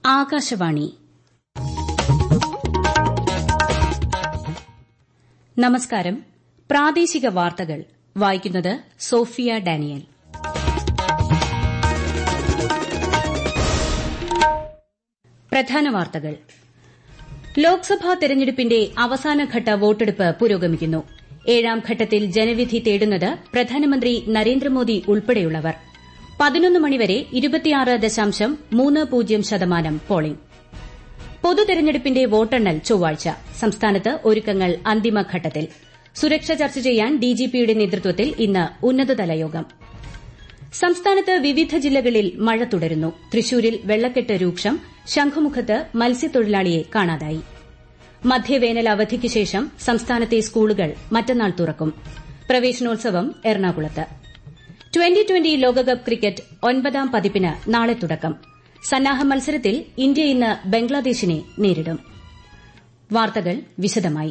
ആകാശവാണി നമസ്കാരം പ്രാദേശിക വാർത്തകൾ വായിക്കുന്നത് സോഫിയ ഡാനിയൽ പ്രധാന വാർത്തകൾ ലോക്സഭാ തെരഞ്ഞെടുപ്പിന്റെ അവസാനഘട്ട വോട്ടെടുപ്പ് പുരോഗമിക്കുന്നു ഏഴാം ഘട്ടത്തിൽ ജനവിധി തേടുന്നത് പ്രധാനമന്ത്രി നരേന്ദ്രമോദി ഉൾപ്പെടെയുള്ളവർ പതിനൊന്ന് മണിവരെ ഇരുപത്തിയാറ് ദശാംശം മൂന്ന് പൂജ്യം ശതമാനം പോളിംഗ് പൊതുതെരഞ്ഞെടുപ്പിന്റെ വോട്ടെണ്ണൽ ചൊവ്വാഴ്ച സംസ്ഥാനത്ത് ഒരുക്കങ്ങൾ അന്തിമഘട്ടത്തിൽ സുരക്ഷ ചർച്ച ചെയ്യാൻ ഡിജിപിയുടെ നേതൃത്വത്തിൽ ഇന്ന് ഉന്നതതല യോഗം സംസ്ഥാനത്ത് വിവിധ ജില്ലകളിൽ മഴ തുടരുന്നു തൃശൂരിൽ വെള്ളക്കെട്ട് രൂക്ഷം ശംഖുമുഖത്ത് മത്സ്യത്തൊഴിലാളിയെ കാണാതായി മധ്യവേനൽ അവധിക്ക് ശേഷം സംസ്ഥാനത്തെ സ്കൂളുകൾ മറ്റന്നാൾ തുറക്കും പ്രവേശനോത്സവം എറണാകുളത്ത് ട്വന്റി ട്വന്റി ലോകകപ്പ് ക്രിക്കറ്റ് ഒൻപതാം പതിപ്പിന് നാളെ തുടക്കം സന്നാഹ മത്സരത്തിൽ ഇന്ത്യ ഇന്ന് ബംഗ്ലാദേശിനെ നേരിടും വാർത്തകൾ വിശദമായി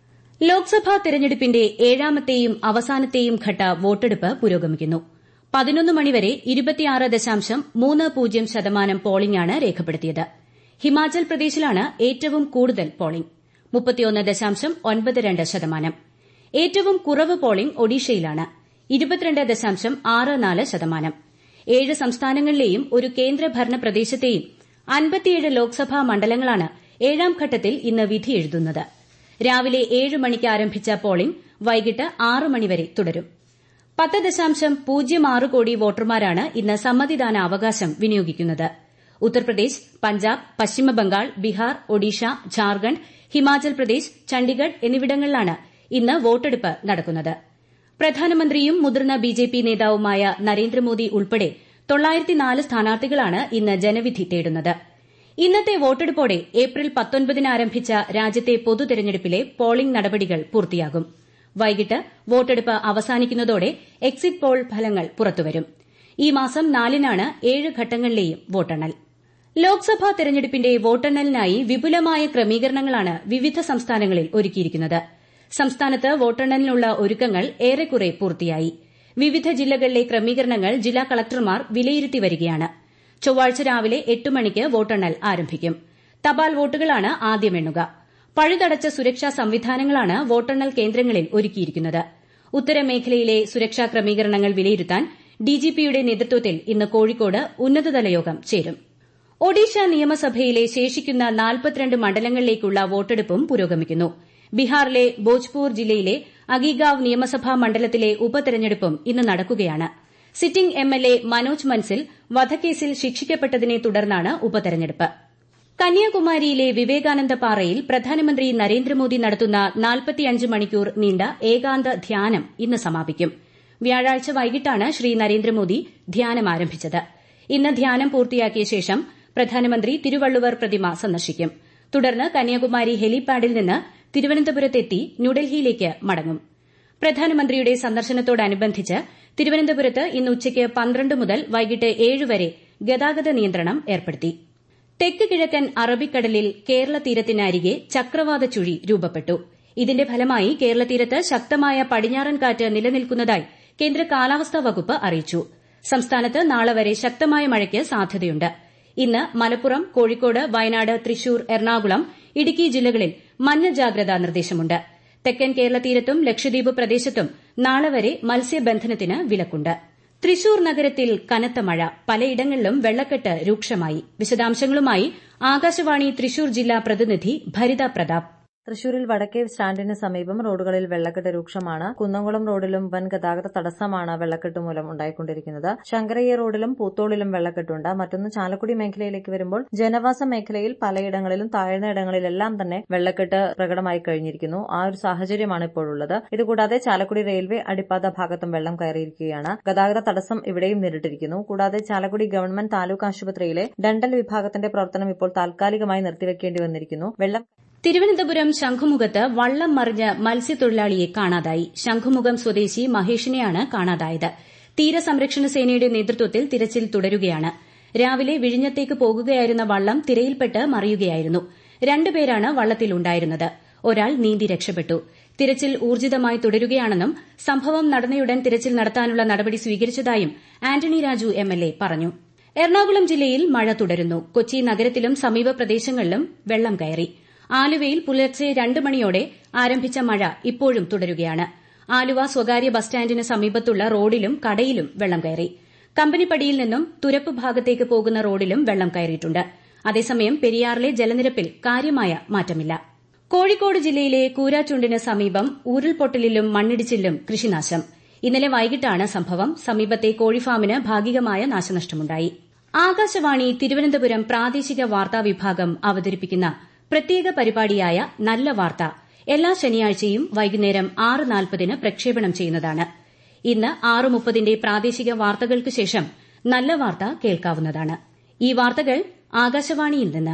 ലോക്സഭാ തെരഞ്ഞെടുപ്പിന്റെ ഏഴാമത്തെയും അവസാനത്തെയും ഘട്ട വോട്ടെടുപ്പ് പുരോഗമിക്കുന്നു പതിനൊന്ന് മണിവരെ ഇരുപത്തിയാറ് ദശാംശം മൂന്ന് പൂജ്യം ശതമാനം പോളിംഗാണ് രേഖപ്പെടുത്തിയത് ഹിമാചൽ പ്രദേശിലാണ് ഏറ്റവും കൂടുതൽ പോളിംഗ് മുപ്പത്തിയൊന്ന് ദശാംശം ഒൻപത് രണ്ട് ശതമാനം ഏറ്റവും കുറവ് പോളിംഗ് ഒഡീഷയിലാണ് ഇരുപത്തിരണ്ട് ദശാംശം ആറ് നാല് ശതമാനം ഏഴ് സംസ്ഥാനങ്ങളിലെയും ഒരു കേന്ദ്രഭരണ പ്രദേശത്തെയും അൻപത്തിയേഴ് ലോക്സഭാ മണ്ഡലങ്ങളാണ് ഏഴാം ഘട്ടത്തിൽ ഇന്ന് വിധിയെഴുതുന്നത് രാവിലെ ഏഴ് മണിക്ക് ആരംഭിച്ച പോളിംഗ് വൈകിട്ട് ആറ് മണിവരെ തുടരും പത്ത് ദശാംശം പൂജ്യം ആറ് കോടി വോട്ടർമാരാണ് ഇന്ന് സമ്മതിദാന അവകാശം വിനിയോഗിക്കുന്നത് ഉത്തർപ്രദേശ് പഞ്ചാബ് പശ്ചിമബംഗാൾ ബീഹാർ ഒഡീഷ ഝാർഖണ്ഡ് ഹിമാചൽ പ്രദേശ് ചണ്ഡിഗഡ് എന്നിവിടങ്ങളിലാണ് ഇന്ന് വോട്ടെടുപ്പ് നടക്കുന്നത് പ്രധാനമന്ത്രിയും മുതിർന്ന ബിജെപി നേതാവുമായ നരേന്ദ്രമോദി ഉൾപ്പെടെ തൊള്ളായിരത്തിനാല് സ്ഥാനാർത്ഥികളാണ് ഇന്ന് ജനവിധി തേടുന്നത് ഇന്നത്തെ വോട്ടെടുപ്പോടെ ഏപ്രിൽ പത്തൊൻപതിന് ആരംഭിച്ച രാജ്യത്തെ പൊതുതെരഞ്ഞെടുപ്പിലെ പോളിംഗ് നടപടികൾ പൂർത്തിയാകും വൈകിട്ട് വോട്ടെടുപ്പ് അവസാനിക്കുന്നതോടെ എക്സിറ്റ് പോൾ ഫലങ്ങൾ പുറത്തുവരും ഈ മാസം നാലിനാണ് ഏഴ് ഘട്ടങ്ങളിലെയും വോട്ടെണ്ണൽ ലോക്സഭാ തെരഞ്ഞെടുപ്പിന്റെ വോട്ടെണ്ണലിനായി വിപുലമായ ക്രമീകരണങ്ങളാണ് വിവിധ സംസ്ഥാനങ്ങളിൽ ഒരുക്കിയിരിക്കുന്നത് സംസ്ഥാനത്ത് വോട്ടെണ്ണലിനുള്ള ഒരുക്കങ്ങൾ ഏറെക്കുറെ പൂർത്തിയായി വിവിധ ജില്ലകളിലെ ക്രമീകരണങ്ങൾ ജില്ലാ കളക്ടർമാർ വിലയിരുത്തി വരികയാണ് ചൊവ്വാഴ്ച രാവിലെ എട്ട് മണിക്ക് വോട്ടെണ്ണൽ ആരംഭിക്കും തപാൽ വോട്ടുകളാണ് ആദ്യം എണ്ണുക പഴുതടച്ച സുരക്ഷാ സംവിധാനങ്ങളാണ് വോട്ടെണ്ണൽ കേന്ദ്രങ്ങളിൽ ഒരുക്കിയിരിക്കുന്നത് ഉത്തരമേഖലയിലെ സുരക്ഷാ ക്രമീകരണങ്ങൾ വിലയിരുത്താൻ ഡിജിപിയുടെ നേതൃത്വത്തിൽ ഇന്ന് കോഴിക്കോട് ഉന്നതതല യോഗം ചേരും ഒഡീഷ നിയമസഭയിലെ ശേഷിക്കുന്ന നാൽപ്പത്തിരണ്ട് മണ്ഡലങ്ങളിലേക്കുള്ള വോട്ടെടുപ്പും പുരോഗമിക്കുന്നു ബീഹാറിലെ ഭോജ്പൂർ ജില്ലയിലെ അഗിഗാവ് നിയമസഭാ മണ്ഡലത്തിലെ ഉപതെരഞ്ഞെടുപ്പും ഇന്ന് നടക്കുകയാണ് സിറ്റിംഗ് എംഎൽഎ മനോജ് മൻസിൽ വധക്കേസിൽ ശിക്ഷിക്കപ്പെട്ടതിനെ തുടർന്നാണ് ഉപതെരഞ്ഞെടുപ്പ് കന്യാകുമാരിയിലെ വിവേകാനന്ദ പാറയിൽ പ്രധാനമന്ത്രി നരേന്ദ്രമോദി നടത്തുന്ന നാൽപ്പത്തിയഞ്ച് മണിക്കൂർ നീണ്ട ഏകാന്ത ധ്യാനം ഇന്ന് സമാപിക്കും വ്യാഴാഴ്ച വൈകിട്ടാണ് ശ്രീ നരേന്ദ്രമോദി ധ്യാനം ആരംഭിച്ചത് ഇന്ന് ധ്യാനം പൂർത്തിയാക്കിയ ശേഷം പ്രധാനമന്ത്രി തിരുവള്ളുവർ പ്രതിമ സന്ദർശിക്കും തുടർന്ന് കന്യാകുമാരി ഹെലിപാഡിൽ നിന്ന് തിരുവനന്തപുരത്തെത്തി ന്യൂഡൽഹിയിലേക്ക് മടങ്ങും പ്രധാനമന്ത്രിയുടെ സന്ദർശനത്തോടനുബന്ധിച്ച് തിരുവനന്തപുരത്ത് ഇന്ന് ഉച്ചയ്ക്ക് പന്ത്രണ്ട് മുതൽ വൈകിട്ട് ഏഴ് വരെ ഗതാഗത നിയന്ത്രണം ഏർപ്പെടുത്തി തെക്ക് കിഴക്കൻ അറബിക്കടലിൽ കേരള തീരത്തിനരികെ ചക്രവാത ചുഴി രൂപപ്പെട്ടു ഇതിന്റെ ഫലമായി കേരള തീരത്ത് ശക്തമായ പടിഞ്ഞാറൻ കാറ്റ് നിലനിൽക്കുന്നതായി കേന്ദ്ര കാലാവസ്ഥാ വകുപ്പ് അറിയിച്ചു സംസ്ഥാനത്ത് നാളെ വരെ ശക്തമായ മഴയ്ക്ക് സാധ്യതയുണ്ട് ഇന്ന് മലപ്പുറം കോഴിക്കോട് വയനാട് തൃശൂർ എറണാകുളം ഇടുക്കി ജില്ലകളിൽ മഞ്ഞ ജാഗ്രതാ നിർദ്ദേശമുണ്ട് തെക്കൻ കേരള തീരത്തും ലക്ഷദ്വീപ് പ്രദേശത്തും നാളെ വരെ മത്സ്യബന്ധനത്തിന് വിലക്കുണ്ട് തൃശൂർ നഗരത്തിൽ കനത്ത മഴ പലയിടങ്ങളിലും വെള്ളക്കെട്ട് രൂക്ഷമായി വിശദാംശങ്ങളുമായി ആകാശവാണി തൃശൂർ ജില്ലാ പ്രതിനിധി ഭരിത പ്രതാപ് തൃശൂരിൽ വടക്കേ സ്റ്റാൻഡിന് സമീപം റോഡുകളിൽ വെള്ളക്കെട്ട് രൂക്ഷമാണ് കുന്നംകുളം റോഡിലും വൻ ഗതാഗത തടസ്സമാണ് വെള്ളക്കെട്ട് മൂലം ഉണ്ടായിക്കൊണ്ടിരിക്കുന്നത് ശങ്കരയ്യ റോഡിലും പൂത്തോളിലും വെള്ളക്കെട്ടുണ്ട് മറ്റൊന്ന് ചാലക്കുടി മേഖലയിലേക്ക് വരുമ്പോൾ ജനവാസ മേഖലയിൽ പലയിടങ്ങളിലും താഴ്ന്ന ഇടങ്ങളിലെല്ലാം തന്നെ വെള്ളക്കെട്ട് പ്രകടമായി കഴിഞ്ഞിരിക്കുന്നു ആ ഒരു സാഹചര്യമാണ് ഇപ്പോഴുള്ളത് ഇതുകൂടാതെ ചാലക്കുടി റെയിൽവേ അടിപ്പാത ഭാഗത്തും വെള്ളം കയറിയിരിക്കുകയാണ് ഗതാഗത തടസ്സം ഇവിടെയും നേരിട്ടിരിക്കുന്നു കൂടാതെ ചാലക്കുടി ഗവൺമെന്റ് താലൂക്ക് ആശുപത്രിയിലെ ഡെന്റൽ വിഭാഗത്തിന്റെ പ്രവർത്തനം ഇപ്പോൾ താൽക്കാലികമായി നിർത്തിവെക്കേണ്ടി വന്നിരിക്കുന്നു വെള്ളം തിരുവനന്തപുരം ശംഖുമുഖത്ത് വള്ളം മറിഞ്ഞ് മത്സ്യത്തൊഴിലാളിയെ കാണാതായി ശംഖുമുഖം സ്വദേശി മഹേഷിനെയാണ് കാണാതായത് തീരസംരക്ഷണ സേനയുടെ നേതൃത്വത്തിൽ തിരച്ചിൽ തുടരുകയാണ് രാവിലെ വിഴിഞ്ഞത്തേക്ക് പോകുകയായിരുന്ന വള്ളം തിരയിൽപ്പെട്ട് മറിയുകയായിരുന്നു രണ്ടുപേരാണ് വള്ളത്തിലുണ്ടായിരുന്നത് ഒരാൾ നീന്തി രക്ഷപ്പെട്ടു തിരച്ചിൽ ഊർജിതമായി തുടരുകയാണെന്നും സംഭവം നടന്നയുടൻ തിരച്ചിൽ നടത്താനുള്ള നടപടി സ്വീകരിച്ചതായും ആന്റണി രാജു എംഎൽഎ പറഞ്ഞു എറണാകുളം ജില്ലയിൽ മഴ തുടരുന്നു കൊച്ചി നഗരത്തിലും സമീപ പ്രദേശങ്ങളിലും വെള്ളം കയറി ആലുവയിൽ പുലർച്ചെ രണ്ട് മണിയോടെ ആരംഭിച്ച മഴ ഇപ്പോഴും തുടരുകയാണ് ആലുവ സ്വകാര്യ ബസ് സ്റ്റാൻഡിന് സമീപത്തുള്ള റോഡിലും കടയിലും വെള്ളം കയറി കമ്പനിപ്പടിയിൽ നിന്നും തുരപ്പ് ഭാഗത്തേക്ക് പോകുന്ന റോഡിലും വെള്ളം കയറിയിട്ടുണ്ട് അതേസമയം പെരിയാറിലെ ജലനിരപ്പിൽ കാര്യമായ മാറ്റമില്ല കോഴിക്കോട് ജില്ലയിലെ കൂരാച്ചുണ്ടിന് സമീപം ഉരുൾപൊട്ടലിലും മണ്ണിടിച്ചിലും കൃഷിനാശം ഇന്നലെ വൈകിട്ടാണ് സംഭവം സമീപത്തെ കോഴിഫാമിന് ഭാഗികമായ നാശനഷ്ടമുണ്ടായി ആകാശവാണി തിരുവനന്തപുരം പ്രാദേശിക വാർത്താ വിഭാഗം അവതരിപ്പിക്കുന്ന പ്രത്യേക പരിപാടിയായ നല്ല വാർത്ത എല്ലാ ശനിയാഴ്ചയും വൈകുന്നേരം ആറ് നാൽപ്പതിന് പ്രക്ഷേപണം ചെയ്യുന്നതാണ് ഇന്ന് ആറ് മുപ്പതിന്റെ പ്രാദേശിക വാർത്തകൾക്ക് ശേഷം നല്ല വാർത്ത കേൾക്കാവുന്നതാണ് ഈ വാർത്തകൾ ആകാശവാണിയിൽ നിന്ന്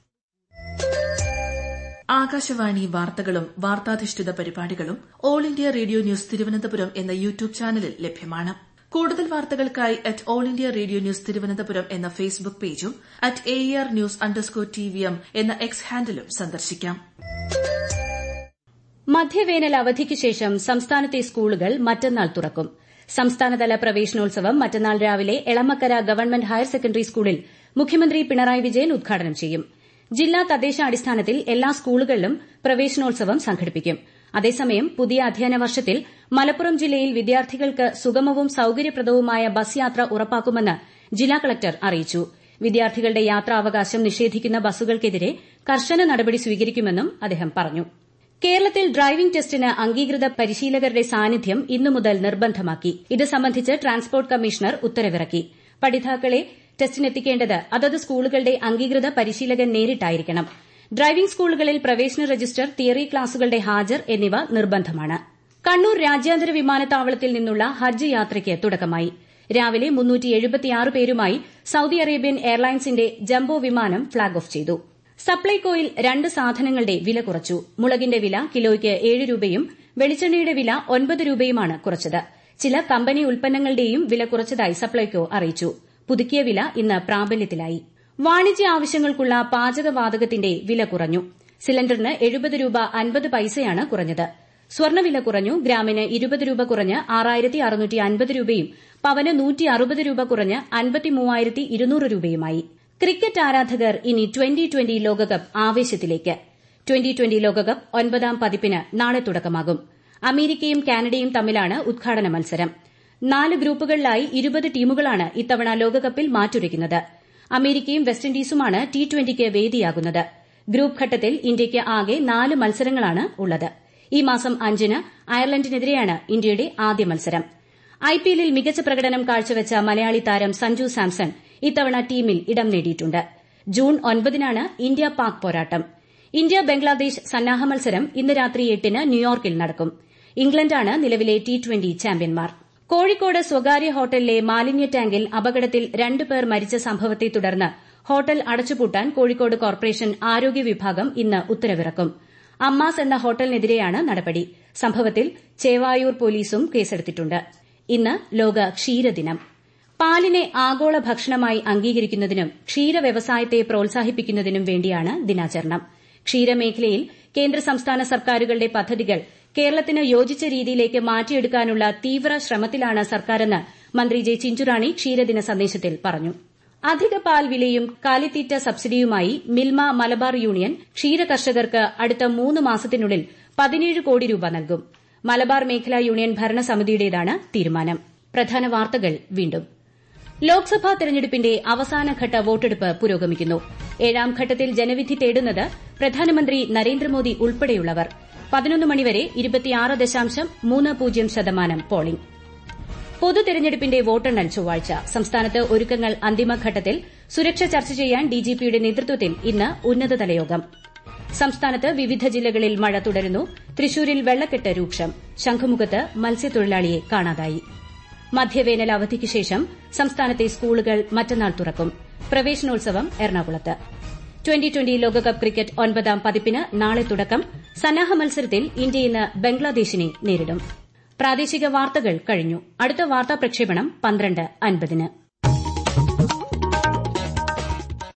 ആകാശവാണി വാർത്തകളും വാർത്താധിഷ്ഠിത പരിപാടികളും all India radio news Thiruvananthapuram എന്ന യൂട്യൂബ് ചാനലിൽ ലഭ്യമാണ് കൂടുതൽ വാർത്തകൾക്കായി at all India radio news Thiruvananthapuram എന്ന ഫേസ്ബുക്ക് പേജും at A R news underscore T V M എന്ന എക്സ് ഹാൻഡിലും സന്ദർശിക്കാം മധ്യവേനൽ അവധിക്ക് ശേഷം സംസ്ഥാനത്തെ സ്കൂളുകൾ മറ്റന്നാൾ തുറക്കും സംസ്ഥാനതല പ്രവേശനോത്സവം മറ്റന്നാൾ രാവിലെ എളമക്കര ഗവൺമെന്റ് ഹയർ സെക്കൻഡറി സ്കൂളിൽ മുഖ്യമന്ത്രി പിണറായി വിജയൻ ഉദ്ഘാടനം ചെയ്യും ജില്ലാ തദ്ദേശാടിസ്ഥാനത്തിൽ എല്ലാ സ്കൂളുകളിലും പ്രവേശനോത്സവം സംഘടിപ്പിക്കും അതേസമയം പുതിയ അധ്യയന വർഷത്തിൽ മലപ്പുറം ജില്ലയിൽ വിദ്യാർത്ഥികൾക്ക് സുഗമവും സൌകര്യപ്രദവുമായ ബസ് യാത്ര ഉറപ്പാക്കുമെന്ന് ജില്ലാ കളക്ടർ അറിയിച്ചു വിദ്യാർത്ഥികളുടെ യാത്രാവകാശം നിഷേധിക്കുന്ന ബസ്സുകൾക്കെതിരെ കർശന നടപടി സ്വീകരിക്കുമെന്നും അദ്ദേഹം പറഞ്ഞു കേരളത്തിൽ ഡ്രൈവിംഗ് ടെസ്റ്റിന് അംഗീകൃത പരിശീലകരുടെ സാന്നിധ്യം ഇന്നു മുതൽ നിർബന്ധമാക്കി ഇത് സംബന്ധിച്ച് ട്രാൻസ്പോർട്ട് കമ്മീഷണർ ഉത്തരവിറക്കി പഠിതാക്കളെ ടെസ്റ്റിനെത്തിക്കേണ്ടത് അതത് സ്കൂളുകളുടെ അംഗീകൃത പരിശീലകൻ നേരിട്ടായിരിക്കണം ഡ്രൈവിംഗ് സ്കൂളുകളിൽ പ്രവേശന രജിസ്റ്റർ തിയറി ക്ലാസുകളുടെ ഹാജർ എന്നിവ നിർബന്ധമാണ് കണ്ണൂർ രാജ്യാന്തര വിമാനത്താവളത്തിൽ നിന്നുള്ള ഹജ്ജ് യാത്രയ്ക്ക് തുടക്കമായി രാവിലെ പേരുമായി സൌദി അറേബ്യൻ എയർലൈൻസിന്റെ ജംബോ വിമാനം ഫ്ളാഗ് ഓഫ് ചെയ്തു സപ്ലൈകോയിൽ രണ്ട് സാധനങ്ങളുടെ വില കുറച്ചു മുളകിന്റെ വില കിലോയ്ക്ക് ഏഴ് രൂപയും വെളിച്ചെണ്ണയുടെ വില ഒൻപത് രൂപയുമാണ് കുറച്ചത് ചില കമ്പനി ഉൽപ്പന്നങ്ങളുടെയും വില കുറച്ചതായി സപ്ലൈകോ അറിയിച്ചു പുതുക്കിയ വില ഇന്ന് പ്രാബല്യത്തിലായി വാണിജ്യ ആവശ്യങ്ങൾക്കുള്ള പാചകവാതകത്തിന്റെ വില കുറഞ്ഞു സിലിണ്ടറിന് എഴുപത് രൂപ അൻപത് പൈസയാണ് കുറഞ്ഞത് സ്വർണ്ണവില കുറഞ്ഞു ഗ്രാമിന് ഇരുപത് രൂപ കുറഞ്ഞ് ആറായിരത്തി അറുന്നൂറ്റി അൻപത് രൂപയും പവന് നൂറ്റി അറുപത് രൂപ കുറഞ്ഞ് അൻപത്തി മൂവായിരത്തി ഇരുന്നൂറ് രൂപയുമായി ക്രിക്കറ്റ് ആരാധകർ ഇനി ട്വന്റി ട്വന്റി ലോകകപ്പ് ആവേശത്തിലേക്ക് ട്വന്റി ട്വന്റി ലോകകപ്പ് ഒൻപതാം പതിപ്പിന് നാളെ തുടക്കമാകും അമേരിക്കയും കാനഡയും തമ്മിലാണ് ഉദ്ഘാടന മത്സരം നാല് ഗ്രൂപ്പുകളിലായി ഇരുപത് ടീമുകളാണ് ഇത്തവണ ലോകകപ്പിൽ മാറ്റുരയ്ക്കുന്നത് അമേരിക്കയും വെസ്റ്റ് ഇൻഡീസുമാണ് ടി ട്വന്റിക്ക് വേദിയാകുന്നത് ഗ്രൂപ്പ് ഘട്ടത്തിൽ ഇന്ത്യയ്ക്ക് ആകെ നാല് മത്സരങ്ങളാണ് ഉള്ളത് ഈ മാസം അഞ്ചിന് അയർലൻഡിനെതിരെയാണ് ഇന്ത്യയുടെ ആദ്യ മത്സരം ഐപിഎല്ലിൽ മികച്ച പ്രകടനം കാഴ്ചവെച്ച മലയാളി താരം സഞ്ജു സാംസൺ ഇത്തവണ ടീമിൽ ഇടം നേടിയിട്ടുണ്ട് ജൂൺ ഒൻപതിനാണ് ഇന്ത്യ പാക് പോരാട്ടം ഇന്ത്യ ബംഗ്ലാദേശ് സന്നാഹ മത്സരം ഇന്ന് രാത്രി എട്ടിന് ന്യൂയോർക്കിൽ നടക്കും ഇംഗ്ലണ്ടാണ് നിലവിലെ ടി ട്വന്റി ചാമ്പ്യന്മാർ കോഴിക്കോട് സ്വകാര്യ ഹോട്ടലിലെ മാലിന്യ ടാങ്കിൽ അപകടത്തിൽ രണ്ട് പേർ മരിച്ച സംഭവത്തെ തുടർന്ന് ഹോട്ടൽ അടച്ചുപൂട്ടാൻ കോഴിക്കോട് കോർപ്പറേഷൻ ആരോഗ്യ വിഭാഗം ഇന്ന് ഉത്തരവിറക്കും അമ്മാസ് എന്ന ഹോട്ടലിനെതിരെയാണ് നടപടി സംഭവത്തിൽ ചേവായൂർ പോലീസും കേസെടുത്തിട്ടുണ്ട് ഇന്ന് ലോക ക്ഷീരദിനം പാലിനെ ആഗോള ഭക്ഷണമായി അംഗീകരിക്കുന്നതിനും ക്ഷീര വ്യവസായത്തെ പ്രോത്സാഹിപ്പിക്കുന്നതിനും വേണ്ടിയാണ് ദിനാചരണം ക്ഷീരമേഖലയിൽ കേന്ദ്ര സംസ്ഥാന സർക്കാരുകളുടെ പദ്ധതികൾ കേരളത്തിന് യോജിച്ച രീതിയിലേക്ക് മാറ്റിയെടുക്കാനുള്ള തീവ്ര ശ്രമത്തിലാണ് സർക്കാരെന്ന് മന്ത്രി ജെ ചിഞ്ചുറാണി ക്ഷീരദിന സന്ദേശത്തിൽ പറഞ്ഞു അധിക പാൽ വിലയും കാലിത്തീറ്റ സബ്സിഡിയുമായി മിൽമ മലബാർ യൂണിയൻ ക്ഷീര കർഷകർക്ക് അടുത്ത മൂന്ന് മാസത്തിനുള്ളിൽ പതിനേഴ് കോടി രൂപ നൽകും മലബാർ മേഖലാ യൂണിയൻ ഭരണസമിതിയുടേതാണ് തീരുമാനം പ്രധാന വാർത്തകൾ വീണ്ടും ലോക്സഭാ തെരഞ്ഞെടുപ്പിന്റെ അവസാനഘട്ട വോട്ടെടുപ്പ് പുരോഗമിക്കുന്നു ഏഴാം ഘട്ടത്തിൽ ജനവിധി തേടുന്നത് പ്രധാനമന്ത്രി നരേന്ദ്രമോദി ഉൾപ്പെടെയുള്ളവർ പതിനൊന്ന് മണിവരെ ഇരുപത്തിയാറ് ദശാംശം മൂന്ന് പൂജ്യം ശതമാനം പോളിംഗ് പൊതു തെരഞ്ഞെടുപ്പിന്റെ വോട്ടെണ്ണൽ ചൊവ്വാഴ്ച സംസ്ഥാനത്ത് ഒരുക്കങ്ങൾ അന്തിമഘട്ടത്തിൽ സുരക്ഷ ചർച്ച ചെയ്യാൻ ഡിജിപിയുടെ നേതൃത്വത്തിൽ ഇന്ന് ഉന്നതതല യോഗം സംസ്ഥാനത്ത് വിവിധ ജില്ലകളിൽ മഴ തുടരുന്നു തൃശൂരിൽ വെള്ളക്കെട്ട് രൂക്ഷം ശംഖുമുഖത്ത് മത്സ്യത്തൊഴിലാളിയെ കാണാതായി മധ്യവേനൽ അവധിക്ക് ശേഷം സംസ്ഥാനത്തെ സ്കൂളുകൾ മറ്റന്നാൾ തുറക്കും പ്രവേശനോത്സവം എറണാകുളത്ത് ട്വന്റി ട്വന്റി ലോകകപ്പ് ക്രിക്കറ്റ് ഒൻപതാം പതിപ്പിന് നാളെ തുടക്കം സന്നാഹ മത്സരത്തിൽ ഇന്ത്യ ഇന്ന് ബംഗ്ലാദേശിനെ നേരിടും പ്രാദേശിക വാർത്തകൾ കഴിഞ്ഞു അടുത്ത വാർത്താ പ്രക്ഷേപണം പന്ത്രണ്ട് അൻപതിന്